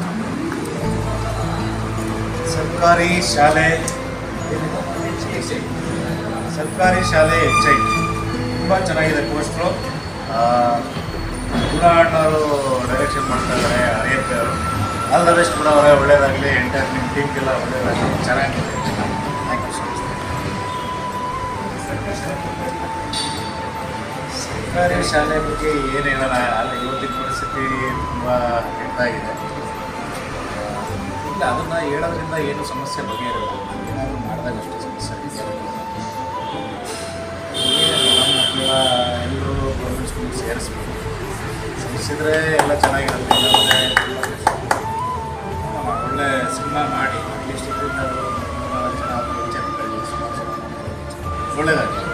ಸರ್ಕಾರಿ ಶಾಲೆ ಸರ್ಕಾರಿ ಶಾಲೆ ಎಚ್ ಐ ತುಂಬ ಚೆನ್ನಾಗಿದೆ ಪೋಸ್ಟ್ರು ಅಣ್ಣವರು ಡೈರೆಕ್ಷನ್ ಮಾಡ್ತಾ ಇದ್ದಾರೆ ಹರಿಯಪ್ಪ ಅವರು ಆಲ್ ದ ಬೆಸ್ಟ್ ಕೂಡ ಅವರೇ ಒಳ್ಳೇದಾಗಲಿ ಎಂಟೈರ್ ನಿಮ್ಮ ಟೀಮ್ಗೆಲ್ಲ ಒಳ್ಳೇದಾಗಲಿ ಚೆನ್ನಾಗಿದೆ ಥ್ಯಾಂಕ್ ಯು ಸೊ ಮಚ್ ಸರ್ಕಾರಿ ಶಾಲೆ ಬಗ್ಗೆ ಏನು ಹೇಳೋಣ ಅಲ್ಲಿ ಇವತ್ತಿನ ಪರಿಸ್ಥಿತಿ ತುಂಬ ಕೆಟ್ಟಾಗಿದೆ ಇಲ್ಲ ಅದನ್ನು ಹೇಳೋದ್ರಿಂದ ಏನು ಸಮಸ್ಯೆ ಬಗೆಹರಿಲ್ಲ ಏನಾದರೂ ಮಾಡಿದಾಗ ಅಷ್ಟೇ ಸಮಸ್ಯೆ ಮಕ್ಕಳ ಎಲ್ಲರೂ ಗೌರ್ಮೆಂಟ್ ಸ್ಕೂಲ್ ಸೇರಿಸ್ಬೇಕು ಸೇರಿಸಿದ್ರೆ ಎಲ್ಲ ಚೆನ್ನಾಗಿರುತ್ತೆ ಇಲ್ಲಾಂದರೆ ಒಳ್ಳೆ ಸಿನಿಮಾ ಮಾಡಿ ಅಟ್ಲೀಸ್ಟ್ ಇದರಿಂದ ಜನ ಒಳ್ಳೆಯದಾಗಿ